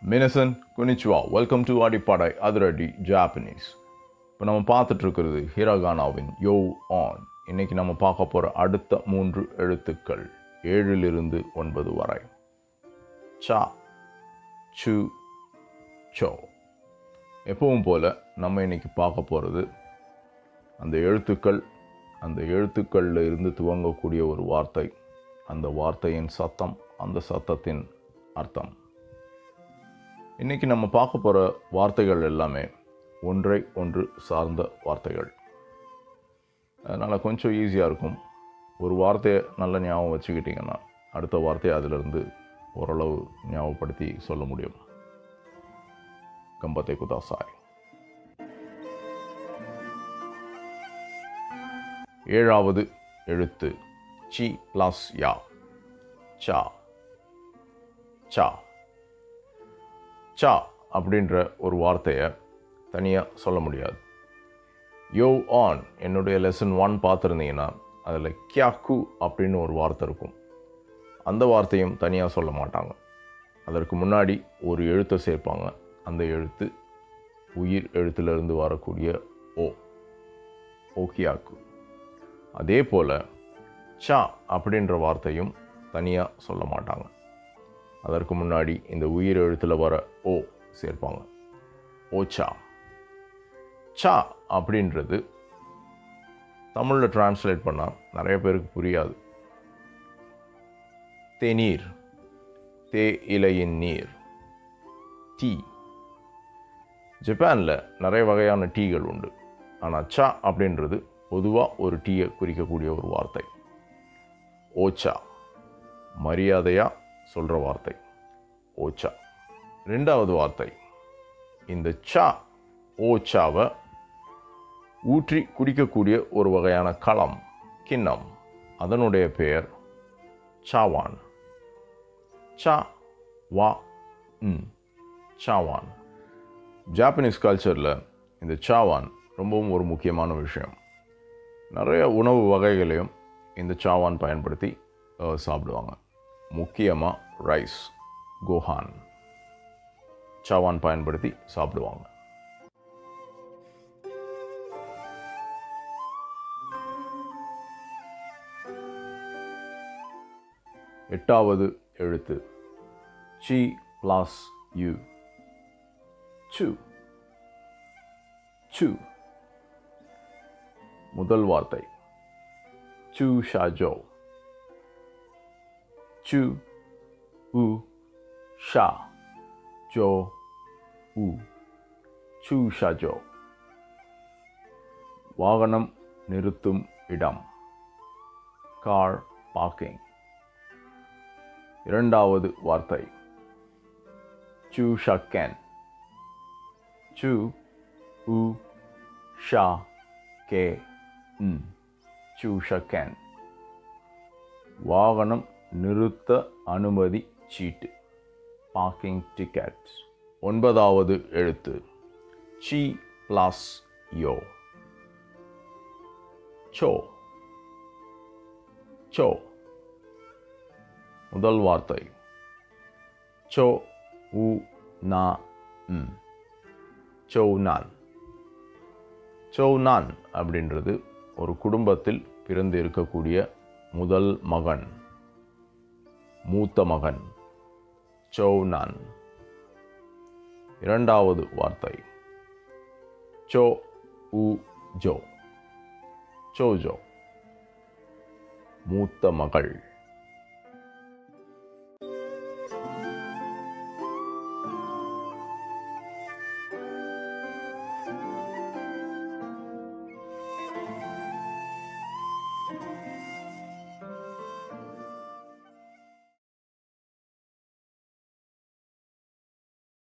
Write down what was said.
மினசன் குனிச்சுவா welcome to அடிப்படை அதிரடி Japanese இப்போ நம்ம பார்த்துட்டு இருக்கிறது ஹிரகானாவின் யோ ஆன் இன்னைக்கு நம்ம பார்க்க போகிற அடுத்த மூன்று எழுத்துக்கள் ஏழிலிருந்து ஒன்பது வரை சா சு சோ எப்பவும் போல் நம்ம இன்னைக்கு பார்க்க போகிறது அந்த எழுத்துக்கள் அந்த எழுத்துக்களில் இருந்து துவங்கக்கூடிய ஒரு வார்த்தை அந்த வார்த்தையின் சத்தம் அந்த சத்தத்தின் அர்த்தம் இன்னைக்கு நம்ம பார்க்க போகிற வார்த்தைகள் எல்லாமே ஒன்றை ஒன்று சார்ந்த வார்த்தைகள் அதனால் கொஞ்சம் ஈஸியாக இருக்கும் ஒரு வார்த்தையை நல்ல ஞாபகம் வச்சுக்கிட்டிங்கன்னா அடுத்த வார்த்தையை அதிலிருந்து ஓரளவு ஞாபகப்படுத்தி சொல்ல முடியும் கம்பத்தை குதாசாய் ஏழாவது எழுத்து சி ப்ளஸ் யா சா சா சா அப்படின்ற ஒரு வார்த்தையை தனியாக சொல்ல முடியாது யோ ஆன் என்னுடைய லெசன் ஒன் பார்த்துருந்தீங்கன்னா அதில் கியாக்கு அப்படின்னு ஒரு வார்த்தை இருக்கும் அந்த வார்த்தையும் தனியாக சொல்ல மாட்டாங்க அதற்கு முன்னாடி ஒரு எழுத்தை சேர்ப்பாங்க அந்த எழுத்து உயிர் எழுத்திலிருந்து வரக்கூடிய ஓ ஓக்கியாக்கு அதே போல் சா அப்படின்ற வார்த்தையும் தனியாக சொல்ல மாட்டாங்க அதற்கு முன்னாடி இந்த உயிர் எழுத்தில் வர ஓ சேர்ப்பாங்க ஓச்சா சா அப்படின்றது தமிழில் டிரான்ஸ்லேட் பண்ணால் நிறைய பேருக்கு புரியாது தேநீர் தே இலையின் நீர் டீ ஜப்பானில் நிறைய வகையான டீகள் உண்டு ஆனால் சா அப்படின்றது பொதுவாக ஒரு டீயை குறிக்கக்கூடிய ஒரு வார்த்தை ஓச்சா மரியாதையாக சொல்கிற வார்த்தை ஓச்சா ரெண்டாவது வார்த்தை இந்த சா ஓச்சாவை ஊற்றி குடிக்கக்கூடிய ஒரு வகையான களம் கிண்ணம் அதனுடைய பெயர் சாவான் சா வா ம் சாவான் ஜாப்பனீஸ் கல்ச்சரில் இந்த சாவான் ரொம்பவும் ஒரு முக்கியமான விஷயம் நிறைய உணவு வகைகளையும் இந்த சாவான் பயன்படுத்தி அஹ், சாப்பிடுவாங்க முக்கியமாக ரைஸ் கோஹான் சாவான் பயன்படுத்தி சாப்பிடுவாங்க எட்டாவது எழுத்து சி ப்ளஸ் யூ சு சு முதல் வார்த்தை சு ஷாஜோ சு உ ஷா ஜோ உ சு ஷாஜோ வாகனம் நிறுத்தும் இடம் கார் பார்க்கிங் இரண்டாவது வார்த்தை சு ஷக்கேன் சு உ ஷா கே ம் சு ஷக்கேன் வாகனம் நிறுத்த அனுமதி சீட்டு பார்க்கிங் டிக்கெட் ஒன்பதாவது எழுத்து சி ப்ளஸ் யோ சோ சோ முதல் வார்த்தை சோ உ நா ம் சௌனான் சௌனான் அப்படின்றது ஒரு குடும்பத்தில் பிறந்து இருக்கக்கூடிய முதல் மகன் மூத்த மகன் சௌனான் இரண்டாவது வார்த்தை சோ உ ஜோ சோஜோ மூத்த மகள்